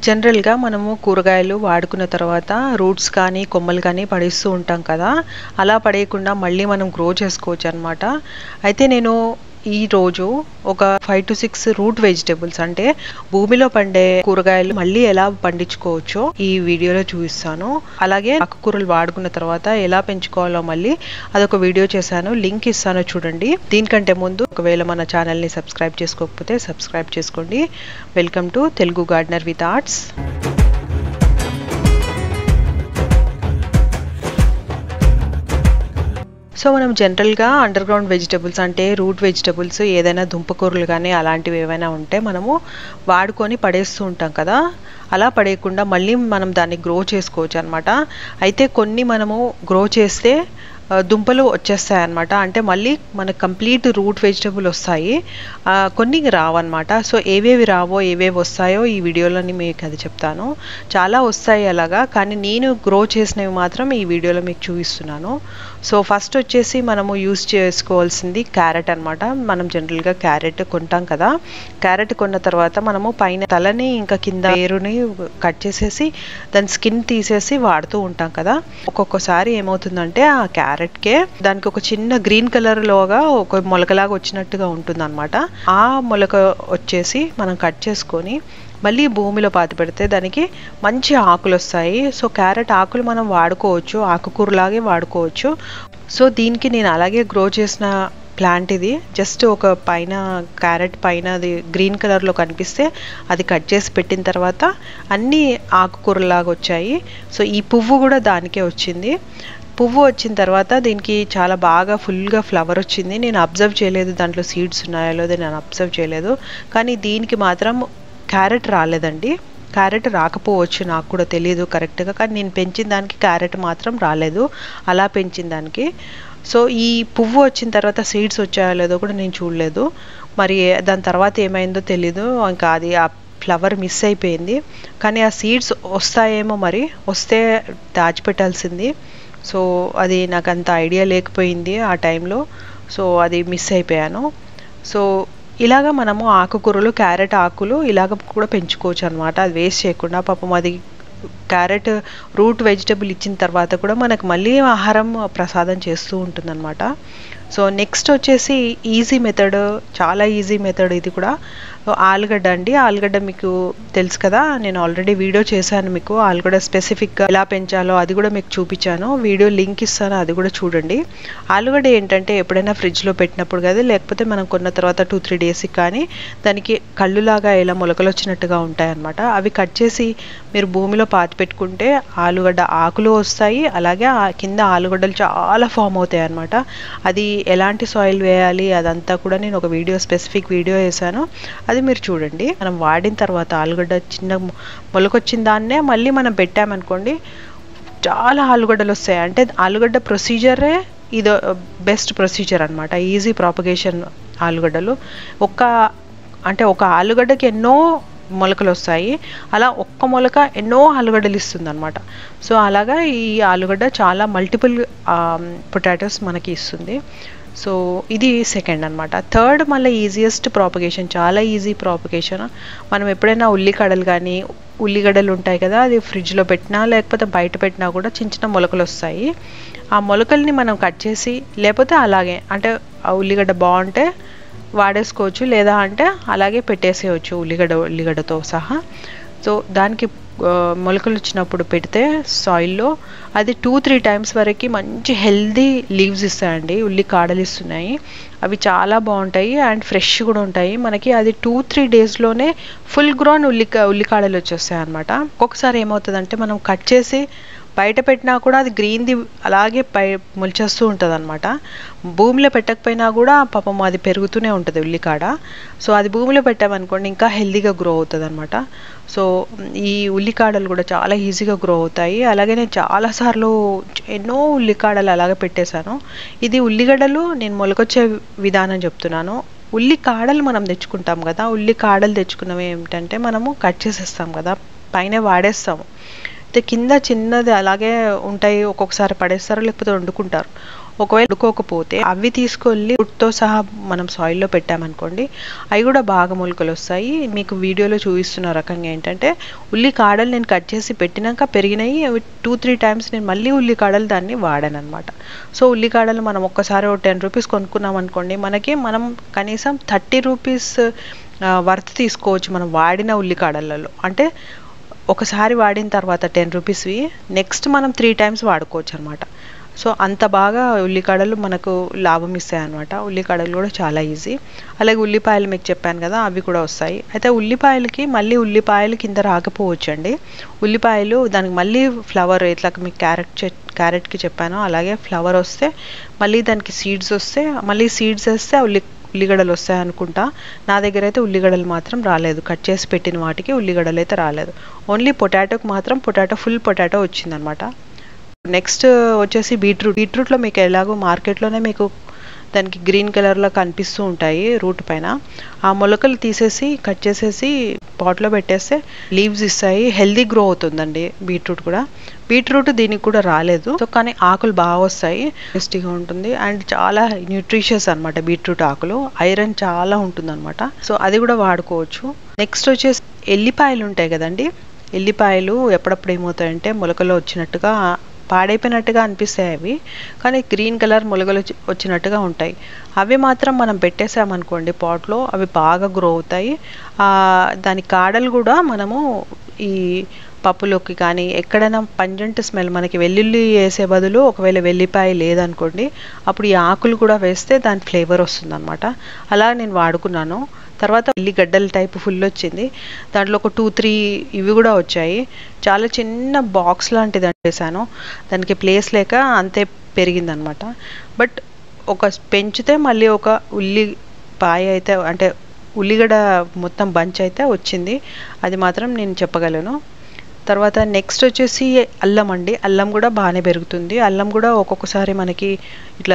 జనరల్గా మనము కూరగాయలు వాడుకున్న తర్వాత రూట్స్ కానీ కొమ్మలు కానీ పడేస్తూ ఉంటాం కదా అలా పడేయకుండా మళ్ళీ మనం గ్రో చేసుకోవచ్చు అనమాట అయితే నేను ఈ రోజు ఒక five to six root vegetables అంటే భూమిలో పండే కూరగాయలు మళ్ళీ ఎలా పండించుకోవచ్చో ఈ వీడియోలో చూపిస్తాను అలాగే ఆకుకూరలు వాడుకున్న తర్వాత ఎలా పెంచుకోవాలో మళ్ళీ అదొక వీడియో చేశాను లింక్ ఇస్తాను చూడండి దీనికంటే ముందు ఒకవేళ మన ఛానల్ని సబ్స్క్రైబ్ చేసుకోకపోతే సబ్స్క్రైబ్ చేసుకోండి welcome to Telugu gardener with arts so మనం జనరల్గా అండర్ గ్రౌండ్ వెజిటబుల్స్ అంటే రూట్ వెజిటబుల్స్ ఏదైనా దుంపకూరలు కానీ అలాంటివి ఏవైనా ఉంటే మనము వాడుకొని పడేస్తూ ఉంటాం కదా అలా పడేయకుండా మళ్ళీ మనం దాన్ని గ్రో చేసుకోవచ్చు అనమాట అయితే కొన్ని మనము గ్రో చేస్తే దుంపలు వచ్చేస్తాయి అనమాట అంటే మళ్ళీ మనకు కంప్లీట్ రూట్ వెజిటబుల్ వస్తాయి కొన్ని రావన్నమాట సో ఏవేవి రావో ఏవేవి వస్తాయో ఈ వీడియోలోని మీకు అది చెప్తాను చాలా వస్తాయి అలాగా కానీ నేను గ్రో చేసినవి మాత్రం ఈ వీడియోలో మీకు చూపిస్తున్నాను సో ఫస్ట్ వచ్చేసి మనము యూస్ చేసుకోవాల్సింది క్యారెట్ అనమాట మనం జనరల్గా క్యారెట్ కొంటాం కదా క్యారెట్ కొన్న తర్వాత మనము పైన తలని ఇంకా కింద వేరుని కట్ చేసేసి దాని స్కిన్ తీసేసి వాడుతూ ఉంటాం కదా ఒక్కొక్కసారి ఏమవుతుందంటే ఆ క్యారెట్కే దానికి ఒక చిన్న గ్రీన్ కలర్ లోగా ఒక మొలకలాగా వచ్చినట్టుగా ఉంటుంది అనమాట ఆ మొలక వచ్చేసి మనం కట్ చేసుకొని మళ్ళీ భూమిలో పాతి పెడితే దానికి మంచి ఆకులు వస్తాయి సో క్యారెట్ ఆకులు మనం వాడుకోవచ్చు ఆకుకూరలాగే వాడుకోవచ్చు సో దీనికి నేను అలాగే గ్రో చేసిన ప్లాంట్ ఇది జస్ట్ ఒక పైన క్యారెట్ పైన అది గ్రీన్ కలర్లో కనిపిస్తే అది కట్ చేసి పెట్టిన తర్వాత అన్నీ ఆకుకూరలాగా వచ్చాయి సో ఈ పువ్వు కూడా దానికే వచ్చింది పువ్వు వచ్చిన తర్వాత దీనికి చాలా బాగా ఫుల్గా ఫ్లవర్ వచ్చింది నేను అబ్జర్వ్ చేయలేదు దాంట్లో సీడ్స్ ఉన్నాయో లేదో నేను అబ్జర్వ్ చేయలేదు కానీ దీనికి మాత్రం క్యారెట్ రాలేదండి క్యారెట్ రాకపోవచ్చు నాకు కూడా తెలియదు కరెక్ట్గా కానీ నేను పెంచిన దానికి క్యారెట్ మాత్రం రాలేదు అలా పెంచిన దానికి సో ఈ పువ్వు వచ్చిన తర్వాత సీడ్స్ వచ్చాయో లేదో కూడా నేను చూడలేదు మరి దాని తర్వాత ఏమైందో తెలీదు ఇంకా అది ఆ ఫ్లవర్ మిస్ అయిపోయింది కానీ ఆ సీడ్స్ వస్తాయేమో మరి వస్తే దాచిపెట్టాల్సింది సో అది నాకు అంత ఐడియా లేకపోయింది ఆ టైంలో సో అది మిస్ అయిపోయాను సో ఇలాగ మనము ఆకుకూరలు క్యారెట్ ఆకులు ఇలాగ కూడా పెంచుకోవచ్చు అనమాట అది వేస్ట్ చేయకుండా పాపం అది క్యారెట్ రూట్ వెజిటబుల్ ఇచ్చిన తర్వాత కూడా మనకు మళ్ళీ ఆహారం ప్రసాదం చేస్తూ ఉంటుందన్నమాట సో నెక్స్ట్ వచ్చేసి ఈజీ మెథడ్ చాలా ఈజీ మెథడ్ ఇది కూడా ఆలుగడ్డ అండి ఆలుగడ్డ మీకు తెలుసు కదా నేను ఆల్రెడీ వీడియో చేశాను మీకు ఆలుగడ్డ స్పెసిఫిక్గా ఎలా పెంచాలో అది కూడా మీకు చూపించాను వీడియో లింక్ ఇస్తాను అది కూడా చూడండి ఆలుగడ్డ ఏంటంటే ఎప్పుడైనా ఫ్రిడ్జ్లో పెట్టినప్పుడు కదా లేకపోతే మనం కొన్న తర్వాత టూ త్రీ డేస్కి కానీ దానికి కళ్ళులాగా ఇలా మొలకలు వచ్చినట్టుగా ఉంటాయన్నమాట అవి కట్ చేసి మీరు భూమిలో పాతి పెట్టుకుంటే ఆలుగడ్డ ఆకులు వస్తాయి అలాగే కింద ఆలుగడ్డలు చాలా ఫామ్ అవుతాయి అనమాట అది ఎలాంటి సాయిల్ వేయాలి అదంతా కూడా నేను ఒక వీడియో స్పెసిఫిక్ వీడియో వేసాను అది మీరు చూడండి మనం వాడిన తర్వాత ఆలుగడ్డ చిన్న మొలకొచ్చిన దాన్నే మళ్ళీ మనం పెట్టామనుకోండి చాలా ఆలుగడ్డలు వస్తాయి అంటే ఆలుగడ్డ ప్రొసీజరే ఇది బెస్ట్ ప్రొసీజర్ అనమాట ఈజీ ప్రాపగేషన్ ఆలుగడ్డలు ఒక్క అంటే ఒక ఆలుగడ్డకి ఎన్నో మొలకలు వస్తాయి అలా ఒక్క మొలక ఎన్నో ఆలుగడ్డలు ఇస్తుంది అనమాట సో అలాగా ఈ ఆలుగడ్డ చాలా మల్టిపుల్ పొటాటోస్ మనకి ఇస్తుంది సో ఇది సెకండ్ అనమాట థర్డ్ మళ్ళీ ఈజియెస్ట్ ప్రాపగేషన్ చాలా ఈజీ ప్రాపగేషన్ మనం ఎప్పుడైనా ఉల్లిగడ్డలు కానీ ఉల్లిగడ్డలు ఉంటాయి కదా అది ఫ్రిడ్జ్లో పెట్టినా లేకపోతే బయట పెట్టినా కూడా చిన్న చిన్న మొలకలు వస్తాయి ఆ మొలకల్ని మనం కట్ చేసి లేకపోతే అలాగే అంటే ఆ ఉల్లిగడ్డ బాగుంటే వాడేసుకోవచ్చు లేదా అంటే అలాగే పెట్టేసేయచ్చు ఉల్లిగడ్డ ఉల్లిగడ్డతో సహా సో దానికి మొలకలు వచ్చినప్పుడు పెడితే సాయిల్లో అది టూ త్రీ టైమ్స్ వరకు మంచి హెల్దీ లీవ్స్ ఇస్తాయండి ఉల్లి కాడలు ఇస్తున్నాయి అవి చాలా బాగుంటాయి అండ్ ఫ్రెష్ కూడా ఉంటాయి మనకి అది టూ త్రీ డేస్లోనే ఫుల్ గ్రోన్ ఉల్లి ఉల్లికాడలు వచ్చేస్తాయి అనమాట ఒక్కొక్కసారి ఏమవుతుందంటే మనం కట్ చేసి బయట పెట్టినా కూడా అది గ్రీన్ది అలాగే పై మొలిచేస్తూ ఉంటుంది అనమాట భూమిలో పెట్టకపోయినా కూడా పాపం అది పెరుగుతూనే ఉంటుంది ఉల్లికాడ సో అది భూమిలో పెట్టామనుకోండి ఇంకా హెల్దీగా గ్రో అవుతుంది అనమాట సో ఈ ఉల్లికాడలు కూడా చాలా ఈజీగా గ్రో అవుతాయి అలాగే నేను చాలాసార్లు ఎన్నో ఉల్లికాడలు అలాగే పెట్టేశాను ఇది ఉల్లిగడ్డలు నేను మొలకొచ్చే విధానం చెప్తున్నాను ఉల్లి కాడలు మనం తెచ్చుకుంటాం కదా ఉల్లి కాడలు తెచ్చుకున్నవి ఏమిటంటే మనము కట్ చేసేస్తాం కదా పైన వాడేస్తాము అయితే కింద చిన్నది అలాగే ఉంటాయి ఒక్కొక్కసారి పడేస్తారు లేకపోతే వండుకుంటారు ఒకవేళ ఉడుకోకపోతే అవి తీసుకెళ్ళి తో సహా మనం సాయిల్లో పెట్టామనుకోండి అవి కూడా బాగా మొలకలు వస్తాయి మీకు వీడియోలో చూపిస్తున్న రకంగా ఏంటంటే ఉల్లి కాడలు నేను కట్ చేసి పెట్టినాక పెరిగినాయి అవి టూ త్రీ టైమ్స్ నేను మళ్ళీ ఉల్లి కాడలు దాన్ని వాడాను అనమాట సో ఉల్లి కాడలు మనం ఒక్కసారి ఒక టెన్ రూపీస్ కొనుక్కున్నాం అనుకోండి మనకి మనం కనీసం థర్టీ రూపీస్ వర్త్ తీసుకోవచ్చు మనం వాడిన ఉల్లి కాడలలో అంటే ఒకసారి వాడిన తర్వాత టెన్ రూపీస్వి నెక్స్ట్ మనం త్రీ టైమ్స్ వాడుకోవచ్చు అనమాట సో అంత బాగా ఉల్లికాడలు మనకు లాభం ఇస్తాయి అనమాట ఉల్లికాడలు కూడా చాలా ఈజీ అలాగే ఉల్లిపాయలు మీకు చెప్పాను కదా అవి కూడా వస్తాయి అయితే ఉల్లిపాయలకి మళ్ళీ ఉల్లిపాయలు కింద రాకపోవచ్చు అండి ఉల్లిపాయలు దానికి మళ్ళీ ఫ్లవర్ ఇట్లా మీకు క్యారెట్ క్యారెట్కి చెప్పాను అలాగే ఫ్లవర్ వస్తే మళ్ళీ దానికి సీడ్స్ వస్తే మళ్ళీ సీడ్స్ వేస్తే ఉల్లి ఉల్లిగడలు వస్తాయి అనుకుంటా నా దగ్గర అయితే ఉల్లిగడలు మాత్రం రాలేదు కట్ చేసి పెట్టిన వాటికి ఉల్లిగడలు అయితే రాలేదు ఓన్లీ పొటాటోకి మాత్రం పొటాటో ఫుల్ పొటాటో వచ్చిందనమాట నెక్స్ట్ వచ్చేసి బీట్రూట్ బీట్రూట్లో మీకు ఎలాగో మార్కెట్లోనే మీకు దానికి గ్రీన్ కలర్లో కనిపిస్తూ ఉంటాయి రూట్ పైన ఆ మొలకలు తీసేసి కట్ చేసేసి పాట్లో పెట్టేస్తే లీవ్స్ ఇస్తాయి హెల్దీ గ్రో అవుతుందండి బీట్రూట్ కూడా బీట్రూట్ దీనికి కూడా రాలేదు సో కానీ ఆకులు బాగా వస్తాయి టేస్టీగా ఉంటుంది అండ్ చాలా న్యూట్రిషియస్ అనమాట బీట్రూట్ ఆకులు ఐరన్ చాలా ఉంటుంది అనమాట సో అది కూడా వాడుకోవచ్చు నెక్స్ట్ వచ్చేసి ఎల్లిపాయలు ఉంటాయి కదండి ఎల్లిపాయలు ఎప్పుడప్పుడు ఏమవుతాయంటే మొలకలో వచ్చినట్టుగా పాడైపోయినట్టుగా అనిపిస్తాయి అవి కానీ గ్రీన్ కలర్ మొలకలు వచ్చినట్టుగా ఉంటాయి అవి మాత్రం మనం పెట్టేసామనుకోండి పాట్లో అవి బాగా గ్రో అవుతాయి దాని కాడలు కూడా మనము ఈ పప్పులోకి కానీ ఎక్కడైనా పంజంట్ స్మెల్ మనకి వెల్లుల్లి వేసే బదులు ఒకవేళ వెల్లిపాయ లేదనుకోండి అప్పుడు ఈ ఆకులు కూడా వేస్తే దాని ఫ్లేవర్ వస్తుంది అలా నేను వాడుకున్నాను తర్వాత ఎల్లిగడ్డల టైప్ ఫుల్ వచ్చింది దాంట్లో ఒక టూ త్రీ ఇవి కూడా వచ్చాయి చాలా చిన్న బాక్స్ లాంటిది అంటేసాను దానికి ప్లేస్ లేక అంతే పెరిగిందనమాట బట్ ఒక పెంచితే మళ్ళీ ఒక ఉల్లి పాయ అయితే అంటే ఉల్లిగడ్డ మొత్తం బంచ్ అయితే వచ్చింది అది మాత్రం నేను చెప్పగలను తర్వాత నెక్స్ట్ వచ్చేసి అల్లం అండి అల్లం కూడా బాగానే పెరుగుతుంది అల్లం కూడా ఒక్కొక్కసారి మనకి ఇట్లా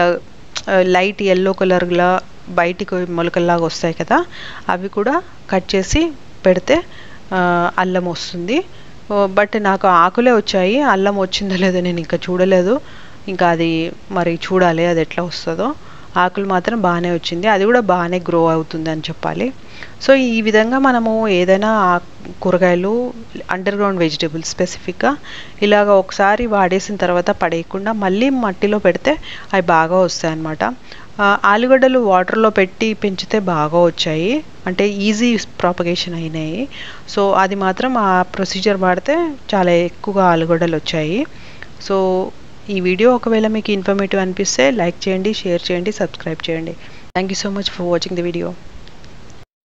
లైట్ ఎల్లో కలర్లా బయటికి మొలకల్లాగా వస్తాయి కదా అవి కూడా కట్ చేసి పెడితే అల్లం వస్తుంది బట్ నాకు ఆకులే వచ్చాయి అల్లం వచ్చిందో లేదో నేను ఇంకా చూడలేదు ఇంకా అది మరి చూడాలి అది ఎట్లా వస్తుందో ఆకులు మాత్రం బాగానే వచ్చింది అది కూడా బాగానే గ్రో అవుతుంది అని చెప్పాలి సో ఈ విధంగా మనము ఏదైనా కూరగాయలు అండర్ గ్రౌండ్ వెజిటేబుల్స్ స్పెసిఫిక్గా ఇలాగ ఒకసారి వాడేసిన తర్వాత పడేయకుండా మళ్ళీ మట్టిలో పెడితే అవి బాగా వస్తాయి అన్నమాట ఆలుగడ్డలు వాటర్లో పెట్టి పెంచితే బాగా వచ్చాయి అంటే ఈజీ ప్రాపగేషన్ అయినాయి సో అది మాత్రం ఆ ప్రొసీజర్ వాడితే చాలా ఎక్కువగా ఆలుగడ్డలు వచ్చాయి సో ఈ వీడియో ఒకవేళ మీకు ఇన్ఫర్మేటివ్ అనిపిస్తే లైక్ చేయండి షేర్ చేయండి సబ్స్క్రైబ్ చేయండి thank you so much for watching the video